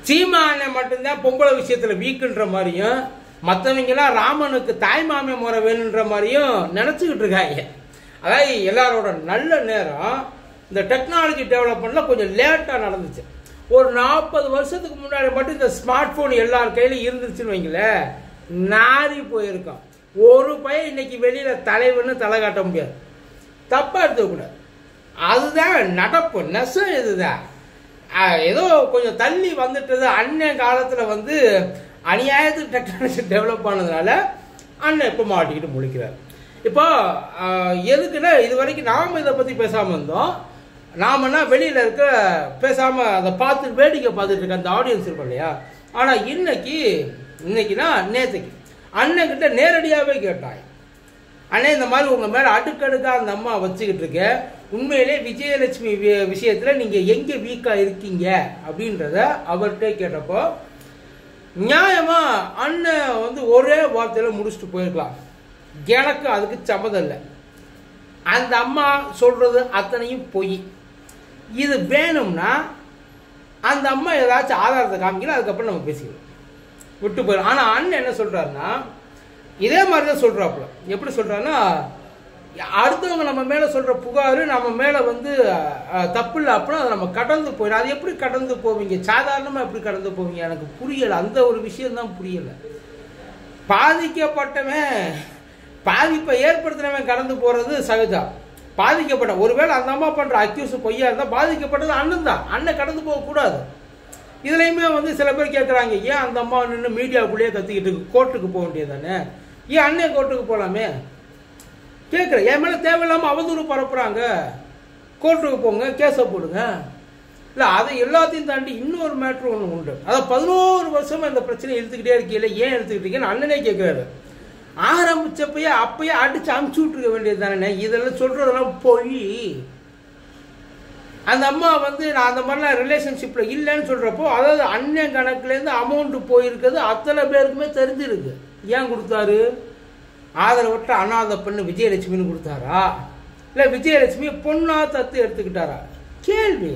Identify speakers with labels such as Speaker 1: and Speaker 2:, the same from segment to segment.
Speaker 1: சீமா அண்ணன் மட்டும்தான் பொம்பளை விஷயத்துல வீக்குன்ற மாதிரியும் மற்றவங்கெல்லாம் ராமனுக்கு தாய்மாமே முறை வேணுன்ற மாதிரியும் நினச்சிக்கிட்டு இருக்காங்க அதாவது எல்லாரோட நல்ல நேரம் இந்த டெக்னாலஜி டெவலப்மெண்ட்ல கொஞ்சம் லேட்டாக நடந்துச்சு ஒரு நாற்பது வருஷத்துக்கு முன்னாடி மட்டும் இந்த ஸ்மார்ட் போன் எல்லார் கையிலும் இருந்துச்சுன்னு வைங்களேன் நாரி போயிருக்கோம் ஒரு பையன் இன்னைக்கு வெளியில தலைவன்னு தலை காட்ட முடியாது தப்பா எடுத்துக்கூடாது அதுதான் நடப்பு நெசம் இதுதான் ஆஹ் ஏதோ கொஞ்சம் தள்ளி வந்துட்டது அண்ணன் காலத்துல வந்து அநியாயத்துக்கு டெக்னாலஜி டெவலப் ஆனதுனால அண்ணன் இப்போ மாட்டிக்கிட்டு முழிக்கிறார் இப்போ ஆஹ் எதுக்குன்னா இது வரைக்கும் நாம இதை பத்தி பேசாம இருந்தோம் நாமன்னா வெளியில இருக்க பேசாம அதை பார்த்து வேடிக்கை பார்த்துட்டு இருக்க அந்த ஆடியன்ஸ் இருக்கும் இல்லையா ஆனா இன்னைக்கு இன்னைக்குன்னா நேத்துக்கு அண்ணன் கிட்ட நேரடியாவே கேட்டாங்க அண்ணே இந்த மாதிரி உங்க மேல அடுக்கடுக்கா அந்த அம்மா வச்சுக்கிட்டு இருக்க உண்மையிலே விஜயலட்சுமி வி- விஷயத்துல நீங்க எங்க வீக்கா இருக்கீங்க அப்படின்றத அவர்கிட்ட கேட்டப்போ நியாயமா அண்ணன் வந்து ஒரே வார்த்தையில முடிச்சுட்டு போயிருக்கலாம் எனக்கு அதுக்கு சம்மதம் இல்லை அந்த அம்மா சொல்றது அத்தனையும் பொய் இது வேணும்னா அந்த அம்மா ஏதாச்சும் ஆதாரத்தை காமிக்கல அதுக்கப்புறம் நம்ம பேசிக்கலாம் விட்டு போயிடும் ஆனா அண்ணன் என்ன சொல்றாருன்னா இதே மாதிரி தான் சொல்றாப்புல எப்படி சொல்றாருன்னா அடுத்தவங்க நம்ம மேல சொல்ற புகாரு நம்ம மேல வந்து அஹ், தப்பு இல்லை அப்படின்னா அதை நம்ம கடந்து போயிடும் அது எப்படி கடந்து போவீங்க சாதாரணமா எப்படி கடந்து போவீங்க எனக்கு புரியல அந்த ஒரு விஷயம் தான் புரியல பாதிக்கப்பட்டவன் பாதிப்பை ஏற்படுத்தினவன் கடந்து போறது சகஜம் பாதிக்கப்பட்ட ஒருவேளை அந்த அம்மா பண்ற அக்யூஸ் பொய்யா இருந்தா பாதிக்கப்பட்டது அண்ணன் தான் அண்ணன் கடந்து போக கூடாது இதுலயுமே வந்து சில பேர் கேட்குறாங்க ஏன் அந்த அம்மா நின்று மீடியாவுக்குள்ளேயே கத்திக்கிட்டு இருக்கு? கோர்ட்டுக்கு போக வேண்டியது தானே ஏன் அண்ணன் கோர்ட்டுக்கு போகலாமே கேட்குறேன் என் மேலே தேவையில்லாமல் அவதூறு பரப்புறாங்க கோர்ட்டுக்கு போங்க கேஸை போடுங்க இல்லை அதை எல்லாத்தையும் தாண்டி இன்னொரு மேட்ரு ஒன்று உண்டு அதை பதினோரு வருஷமா இந்த பிரச்சனை இழுத்துக்கிட்டே இருக்கீங்களே ஏன் இழுத்துக்கிட்டு இருக்கீங்கன்னு அண்ணனே கேட்குறாரு ஆரம்பிச்சப்பயே அப்பயே அடிச்சு அமுச்சு விட்டுருக்க வேண்டியது தானே இதெல்லாம் சொல்றதெல்லாம் பொய் அந்த அம்மா வந்து நான் அந்த மாதிரிலாம் ரிலேஷன்ஷிப்ல இல்லைன்னு சொல்றப்போ அதாவது அண்ணன் கணக்குலேருந்து அமௌண்ட் போயிருக்கிறது அத்தனை பேருக்குமே தெரிஞ்சிருக்கு ஏன் கொடுத்தாரு ஆதரவற்ற அனாதை பெண்ணு விஜயலட்சுமின்னு கொடுத்தாரா இல்லை விஜயலட்சுமி பொண்ணா தத்து எடுத்துக்கிட்டாரா கேள்வி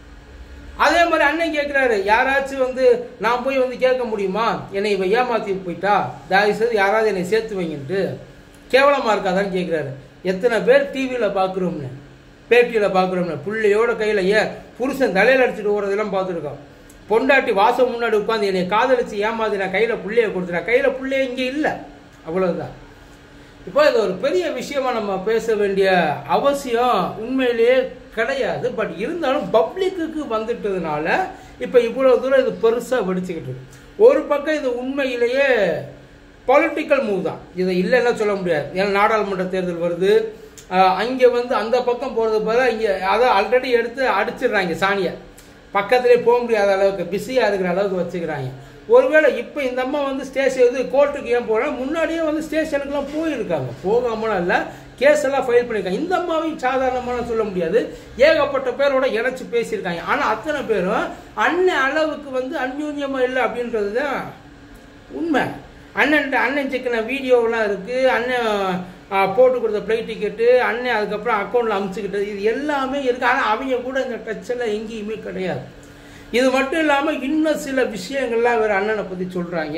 Speaker 1: அதே மாதிரி அண்ணன் கேட்குறாரு யாராச்சும் வந்து நான் போய் வந்து கேட்க முடியுமா என்னை இவ ஏமாத்தி போயிட்டா தயவு செய்து யாராவது என்னை சேர்த்து வைங்கன்ட்டு கேவலமா இருக்காதான்னு கேட்குறாரு எத்தனை பேர் டிவியில் பார்க்குறோம்னு பேட்டியில் பார்க்குறோம்னு பிள்ளையோட கையில் ஏன் புருஷன் தலையில் அடிச்சுட்டு ஓடுறதெல்லாம் பார்த்துருக்கோம் பொண்டாட்டி வாசம் முன்னாடி உட்காந்து என்னை காதலிச்சு ஏமாத்தி நான் கையில் புள்ளைய கொடுத்துறேன் கையில் புள்ளைய இங்கே இல்லை அவ்வளவுதான் இப்போ இது ஒரு பெரிய விஷயமா நம்ம பேச வேண்டிய அவசியம் உண்மையிலேயே கிடையாது பட் இருந்தாலும் பப்ளிக்குக்கு வந்துட்டதுனால இப்போ இவ்வளவு தூரம் இது பெருசாக வெடிச்சுக்கிட்டு இருக்கு ஒரு பக்கம் இது உண்மையிலேயே பொலிட்டிக்கல் மூவ் தான் இதை இல்லைன்னா சொல்ல முடியாது ஏன்னா நாடாளுமன்ற தேர்தல் வருது ஆஹ் அங்கே வந்து அந்த பக்கம் போகிறது பதிலாக இங்கே அதை ஆல்ரெடி எடுத்து அடிச்சிடுறாங்க சாணியை பக்கத்திலே போக முடியாத அளவுக்கு பிஸியாக இருக்கிற அளவுக்கு வச்சுக்கிறாங்க ஒருவேளை இப்போ இந்த அம்மா வந்து ஸ்டேஷன் இது கோர்ட்டுக்கு ஏன் போகிறேன் முன்னாடியே வந்து ஸ்டேஷனுக்குலாம் போயிருக்காங்க போகாமலாம் இல்லை கேஸ் எல்லாம் ஃபைல் பண்ணியிருக்காங்க இந்த அம்மாவையும் சாதாரணமான சொல்ல முடியாது ஏகப்பட்ட பேரோட இணைச்சு பேசியிருக்காங்க ஆனால் அத்தனை பேரும் அண்ணன் அளவுக்கு வந்து அந்யூன்யமாக இல்லை அப்படின்றது தான் உண்மை அண்ணன்ட்ட அண்ணன் சிக்கின வீடியோவெல்லாம் இருக்குது அண்ணன் ஆ, போட்டு கொடுத்த ஃப்ளைட் டிக்கெட்டு அண்ணன் அதுக்கப்புறம் அக்கௌண்ட்டில் அமுச்சுக்கிட்டது இது எல்லாமே இருக்குது ஆனால் அவங்க கூட இந்த டச்செல்லாம் எங்கேயுமே கிடையாது இது மட்டும் இல்லாமல் இன்னும் சில விஷயங்கள்லாம் வேறு அண்ணனை பற்றி சொல்கிறாங்க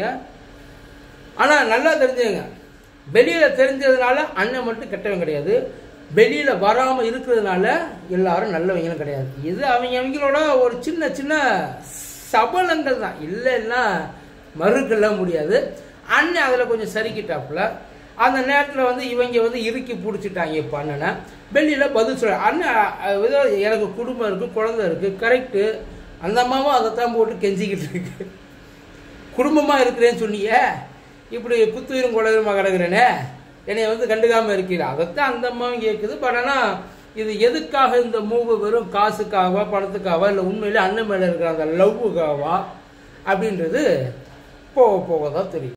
Speaker 1: ஆனால் நல்லா தெரிஞ்சுங்க வெளியில் தெரிஞ்சதுனால அண்ணன் மட்டும் கெட்டவன் கிடையாது வெளியில் வராமல் இருக்கிறதுனால எல்லாரும் நல்லவங்களும் கிடையாது இது அவங்க அவங்களோட ஒரு சின்ன சின்ன சபலங்கள் தான் இல்லைன்னா மறுக்கல முடியாது அண்ணன் அதில் கொஞ்சம் சரிக்கிட்டாப்புல அந்த நேரத்தில் வந்து இவங்க வந்து இறுக்கி பிடிச்சிட்டாங்க இப்போ அண்ணனை வெளியில் பதில் சொல்ல அண்ணன் அஹ், ஏதோ எனக்கு குடும்பம் இருக்குது குழந்தை இருக்குது கரெக்டு அந்த அம்மாவும் அதைத்தான் போட்டு கெஞ்சிக்கிட்டு இருக்கு குடும்பமாக இருக்கிறேன்னு சொன்னீங்க இப்படி குத்துயிரும் குழந்தையுமா கிடக்குறேனே என்னை வந்து கண்டுக்காமல் இருக்கிற அதைத்தான் அந்த அம்மாவும் கேட்குது பட் ஆனால் இது எதுக்காக இந்த மூவு வெறும் காசுக்காகவா பணத்துக்காகவா இல்லை உண்மையிலே அண்ணன் மேலே இருக்கிற அந்த லவ்வுக்காகவா அப்படின்றது போக போக தான் தெரியும்